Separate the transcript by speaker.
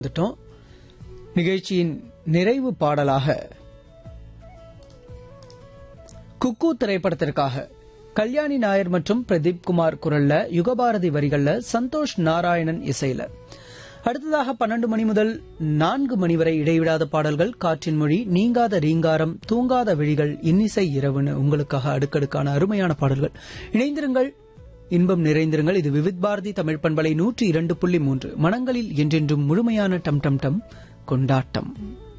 Speaker 1: வந்துட்டோம் நிகழ்ச்சியின் நிறைவு பாடலாக குக்கு திரைப்படத்திற்காக கல்யாணி நாயர் மற்றும் பிரதீப் குமார் குரல்ல யுகபாரதி வரிகள்ல சந்தோஷ் நாராயணன் இசையில அடுத்ததாக பன்னெண்டு மணி முதல் நான்கு மணி வரை இடைவிடாத பாடல்கள் காற்றின் மொழி நீங்காத ரீங்காரம் தூங்காத விழிகள் இன்னிசை இரவுன்னு உங்களுக்காக அடுக்கடுக்கான அருமையான பாடல்கள் இணைந்திருங்கள் இன்பம் நிறைந்திருங்கள் இது விவித் பாரதி தமிழ் பண்பலை நூற்றி இரண்டு புள்ளி மூன்று மனங்களில் என்றென்றும் முழுமையான டம் டம் டம் கொண்டாட்டம்